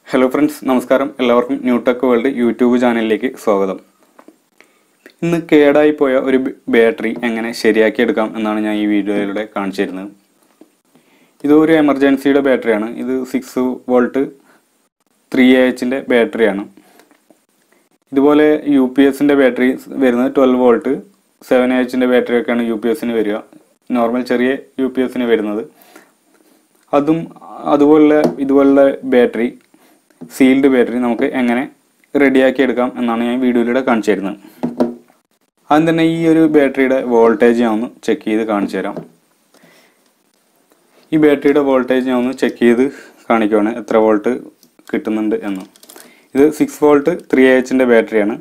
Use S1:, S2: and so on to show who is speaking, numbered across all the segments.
S1: hello friends നമസ്കാരം എല്ലാവർക്കും Newtech world YouTube ചാനലിലേക്ക് സ്വാഗതം ഇന്ന് കേടായി പോയ ഒരു ബ- ബാറ്ററി എങ്ങനെ ശരിയാക്കി എടുക്കാം എന്നാണ് ഞാൻ ഈ വീഡിയോയിലൂടെ കാണിച്ചു തരുന്നത് ഇത് ഒരു എമർജൻസിയുടെ ബാറ്ററിയാണ് ഇത് സിക്സ് വോൾട്ട് ത്രീ എച്ചിൻ്റെ ബാറ്ററിയാണ് ഇതുപോലെ യു പി എസിൻ്റെ ബാറ്ററി വരുന്നത് ട്വൽവ് വോൾട്ട് സെവൻ എച്ചിൻ്റെ ബാറ്ററി ഒക്കെയാണ് യു പി എസിന് വരിക നോർമൽ ചെറിയ യു പി എസിന് വരുന്നത് അതും അതുപോലുള്ള ഇതുപോലുള്ള ബാറ്ററി സീൽഡ് ബാറ്ററി നമുക്ക് എങ്ങനെ റെഡിയാക്കി എടുക്കാം എന്നാണ് ഞാൻ വീഡിയോയിലൂടെ കാണിച്ചു തരുന്നത് ആദ്യം തന്നെ ഈ ഒരു ബാറ്ററിയുടെ വോൾട്ടേജ് ഞാൻ ഒന്ന് ചെക്ക് ചെയ്ത് കാണിച്ചു തരാം ഈ ബാറ്ററിയുടെ വോൾട്ടേജ് ഞാൻ ഒന്ന് ചെക്ക് ചെയ്ത് കാണിക്കുവാണ് എത്ര വോൾട്ട് കിട്ടുന്നുണ്ട് എന്ന് ഇത് സിക്സ് വോൾട്ട് ത്രീ എച്ചിൻ്റെ ബാറ്ററിയാണ്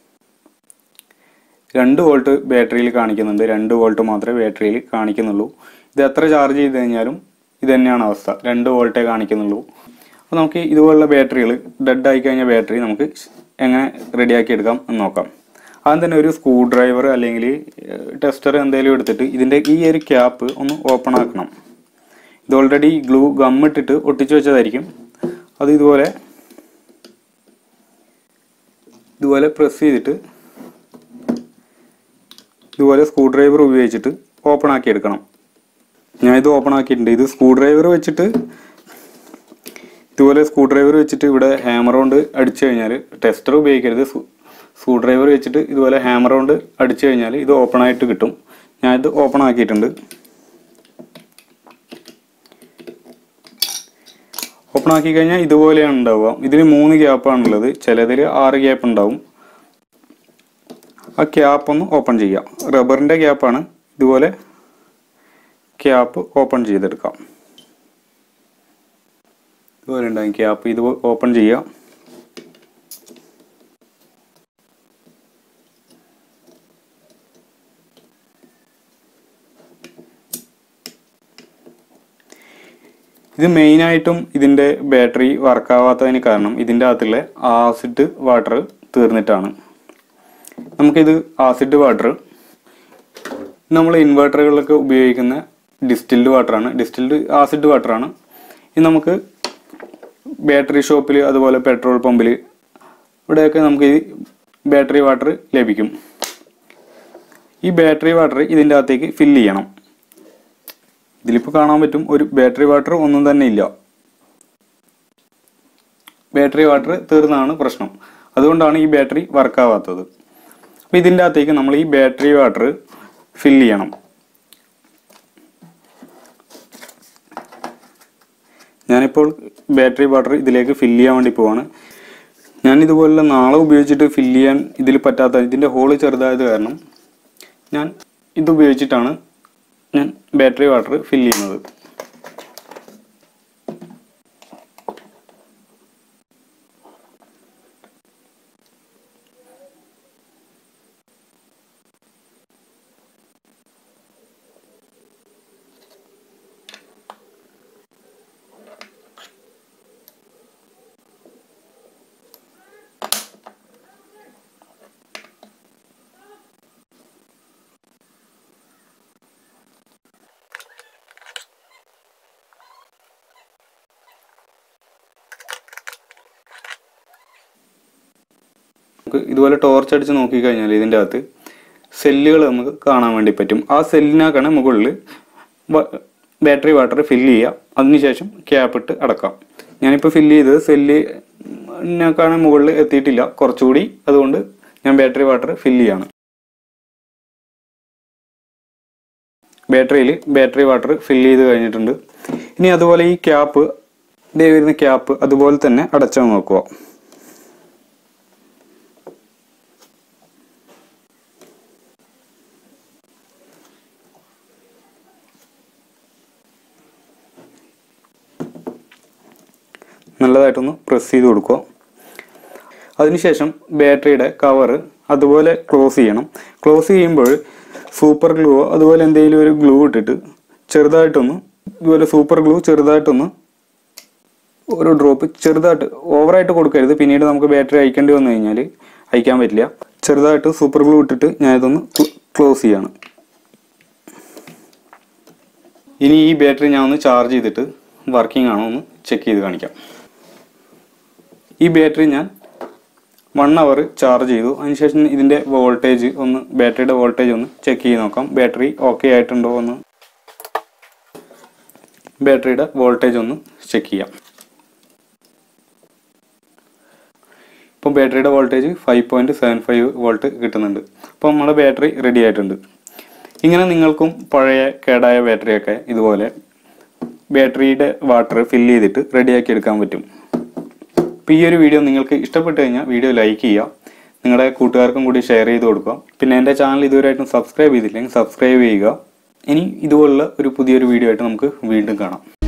S1: രണ്ട് വോൾട്ട് ബാറ്ററിയിൽ കാണിക്കുന്നുണ്ട് രണ്ട് വോൾട്ട് മാത്രമേ ബാറ്ററിയിൽ കാണിക്കുന്നുള്ളൂ ഇത് എത്ര ചാർജ് ചെയ്ത് കഴിഞ്ഞാലും ഇത് തന്നെയാണ് അവസ്ഥ രണ്ട് വോൾട്ടേ കാണിക്കുന്നുള്ളൂ അപ്പോൾ നമുക്ക് ഇതുപോലുള്ള ബാറ്ററികൾ ഡെഡ് ആയി കഴിഞ്ഞ ബാറ്ററി നമുക്ക് എങ്ങനെ റെഡിയാക്കി എടുക്കാം എന്ന് നോക്കാം ആദ്യം തന്നെ ഒരു സ്ക്രൂ ഡ്രൈവർ അല്ലെങ്കിൽ ടെസ്റ്റർ എന്തെങ്കിലും എടുത്തിട്ട് ഇതിൻ്റെ ഈ ഒരു ക്യാപ്പ് ഒന്ന് ഓപ്പൺ ആക്കണം ഇത് ഓൾറെഡി ഗ്ലൂ ഗം ഇട്ടിട്ട് ഒട്ടിച്ചു വെച്ചതായിരിക്കും അത് ഇതുപോലെ ഇതുപോലെ പ്രസ് ചെയ്തിട്ട് ഇതുപോലെ സ്ക്രൂ ഡ്രൈവർ ഉപയോഗിച്ചിട്ട് ഓപ്പൺ ആക്കി എടുക്കണം ഞാൻ ഇത് ഓപ്പൺ ആക്കിയിട്ടുണ്ട് ഇത് സ്ക്രൂ ഡ്രൈവർ വെച്ചിട്ട് ഇതുപോലെ സ്ക്രൂ ഡ്രൈവർ വെച്ചിട്ട് ഇവിടെ ഹാമർ കൊണ്ട് അടിച്ചു കഴിഞ്ഞാൽ ടെസ്റ്റർ ഉപയോഗിക്കരുത് സ്ക്രൂ ഡ്രൈവർ വെച്ചിട്ട് ഇതുപോലെ ഹാമർ കൊണ്ട് അടിച്ചു കഴിഞ്ഞാൽ ഇത് ഓപ്പൺ ആയിട്ട് കിട്ടും ഞാൻ ഇത് ഓപ്പൺ ആക്കിയിട്ടുണ്ട് ഓപ്പൺ ആക്കി കഴിഞ്ഞാൽ ഇതുപോലെയാണ് ഉണ്ടാവുക ഇതിന് മൂന്ന് ഗ്യാപ്പാണുള്ളത് ചിലതിൽ ആറ് ഗ്യാപ്പ് ഉണ്ടാവും ആ ക്യാപ്പ് ഒന്ന് ഓപ്പൺ ചെയ്യാം റബ്ബറിൻ്റെ ക്യാപ്പാണ് ഇതുപോലെ ക്യാപ്പ് ഓപ്പൺ ചെയ്തെടുക്കാം ഇതുപോലെ ഉണ്ടാകും ക്യാപ്പ് ഇത് ഓപ്പൺ ചെയ്യാം ഇത് മെയിനായിട്ടും ഇതിൻ്റെ ബാറ്ററി വർക്കാവാത്തതിന് കാരണം ഇതിൻ്റെ അകത്തുള്ള ആസിഡ് വാട്ടർ തീർന്നിട്ടാണ് നമുക്കിത് ആസിഡ് വാട്ടർ നമ്മൾ ഇൻവെർട്ടറുകളിലൊക്കെ ഉപയോഗിക്കുന്ന ഡിസ്റ്റിൽഡ് വാട്ടറാണ് ഡിസ്റ്റിൽഡ് ആസിഡ് വാട്ടറാണ് ഇത് നമുക്ക് ബാറ്ററി ഷോപ്പിൽ അതുപോലെ പെട്രോൾ പമ്പിൽ ഇവിടെയൊക്കെ നമുക്ക് ഈ ബാറ്ററി വാട്ടർ ലഭിക്കും ഈ ബാറ്ററി വാട്ടർ ഇതിൻ്റെ അകത്തേക്ക് ഫില്ല് ചെയ്യണം ഇതിലിപ്പോൾ കാണാൻ പറ്റും ഒരു ബാറ്ററി വാട്ടർ ഒന്നും തന്നെ ഇല്ല ബാറ്ററി വാട്ടർ തീർന്നാണ് പ്രശ്നം അതുകൊണ്ടാണ് ഈ ബാറ്ററി വർക്കാവാത്തത് അപ്പോൾ ഇതിൻ്റെ അകത്തേക്ക് നമ്മൾ ഈ ബാറ്ററി വാട്ടർ ഫില്ല് ചെയ്യണം ഞാനിപ്പോൾ ബാറ്ററി വാട്ടർ ഇതിലേക്ക് ഫില്ല് ചെയ്യാൻ വേണ്ടി പോവാണ് ഞാൻ ഇതുപോലുള്ള നാളെ ഉപയോഗിച്ചിട്ട് ഫില്ല് ചെയ്യാൻ ഇതിൽ പറ്റാത്ത ഇതിൻ്റെ ഹോള് ചെറുതായത് കാരണം ഞാൻ ഇത് ഉപയോഗിച്ചിട്ടാണ് ഞാൻ ബാറ്ററി വാട്ടർ ഫില്ല് ചെയ്യുന്നത് നമുക്ക് ഇതുപോലെ ടോർച്ച് അടിച്ച് നോക്കിക്കഴിഞ്ഞാൽ ഇതിൻ്റെ അകത്ത് സെല്ലുകൾ നമുക്ക് കാണാൻ വേണ്ടി പറ്റും ആ സെല്ലിനാക്കാണ് മുകളിൽ ബാറ്ററി വാട്ടർ ഫില്ല് ചെയ്യുക അതിനുശേഷം ക്യാപ്പ് ഇട്ട് അടക്കാം ഞാനിപ്പോൾ ഫില്ല് ചെയ്തത് സെല്ലിനാക്കാണ് മുകളിൽ എത്തിയിട്ടില്ല കുറച്ചുകൂടി അതുകൊണ്ട് ഞാൻ ബാറ്ററി വാട്ടർ ഫില്ല് ചെയ്യാണ് ബാറ്ററിയിൽ ബാറ്ററി വാട്ടർ ഫില്ല് ചെയ്ത് കഴിഞ്ഞിട്ടുണ്ട് ഇനി അതുപോലെ ഈ ക്യാപ്പ് ഇതേ വരുന്ന ക്യാപ്പ് അതുപോലെ തന്നെ അടച്ചു നോക്കുക നല്ലതായിട്ടൊന്ന് പ്രസ് ചെയ്ത് കൊടുക്കുക അതിനുശേഷം ബാറ്ററിയുടെ കവർ അതുപോലെ ക്ലോസ് ചെയ്യണം ക്ലോസ് ചെയ്യുമ്പോൾ സൂപ്പർ ഗ്ലൂ അതുപോലെ എന്തെങ്കിലും ഒരു ഗ്ലൂ ഇട്ടിട്ട് ചെറുതായിട്ടൊന്ന് ഇതുപോലെ സൂപ്പർ ഗ്ലൂ ചെറുതായിട്ടൊന്ന് ഒരു ഡ്രോപ്പ് ചെറുതായിട്ട് ഓവറായിട്ട് കൊടുക്കരുത് പിന്നീട് നമുക്ക് ബാറ്ററി അയക്കേണ്ടി വന്നു കഴിഞ്ഞാൽ അയക്കാൻ പറ്റില്ല ചെറുതായിട്ട് സൂപ്പർ ഗ്ലൂ ഇട്ടിട്ട് ഞാൻ ഇതൊന്ന് ക്ലോസ് ചെയ്യാണ് ഇനി ഈ ബാറ്ററി ഞാൻ ഒന്ന് ചാർജ് ചെയ്തിട്ട് വർക്കിംഗ് ആണോ എന്ന് ചെക്ക് ചെയ്ത് കാണിക്കാം ഈ ബാറ്ററി ഞാൻ വൺ അവർ ചാർജ് ചെയ്തു അതിനുശേഷം ഇതിൻ്റെ വോൾട്ടേജ് ഒന്ന് ബാറ്ററിയുടെ വോൾട്ടേജ് ഒന്ന് ചെക്ക് ചെയ്ത് നോക്കാം ബാറ്ററി ഓക്കെ ആയിട്ടുണ്ടോ എന്ന് ബാറ്ററിയുടെ വോൾട്ടേജ് ഒന്ന് ചെക്ക് ചെയ്യാം ഇപ്പോൾ ബാറ്ററിയുടെ voltage five point seven five volt കിട്ടുന്നുണ്ട് അപ്പോൾ നമ്മുടെ ബാറ്ററി റെഡി ആയിട്ടുണ്ട് ഇങ്ങനെ നിങ്ങൾക്കും പഴയ കേടായ ബാറ്ററിയൊക്കെ ഇതുപോലെ ബാറ്ററിയുടെ വാട്ടർ ഫില്ല് ചെയ്തിട്ട് റെഡിയാക്കി എടുക്കാൻ പറ്റും അപ്പോൾ ഈ ഒരു വീഡിയോ നിങ്ങൾക്ക് ഇഷ്ടപ്പെട്ട് കഴിഞ്ഞാൽ വീഡിയോ ലൈക്ക് ചെയ്യുക നിങ്ങളുടെ കൂട്ടുകാർക്കും കൂടി ഷെയർ ചെയ്ത് കൊടുക്കുക പിന്നെ എൻ്റെ ചാനൽ ഇതുവരെയായിട്ടും സബ്സ്ക്രൈബ് ചെയ്തില്ലെങ്കിൽ സബ്സ്ക്രൈബ് ചെയ്യുക ഇനി ഇതുപോലുള്ള ഒരു പുതിയൊരു വീഡിയോ ആയിട്ട് നമുക്ക് വീണ്ടും കാണാം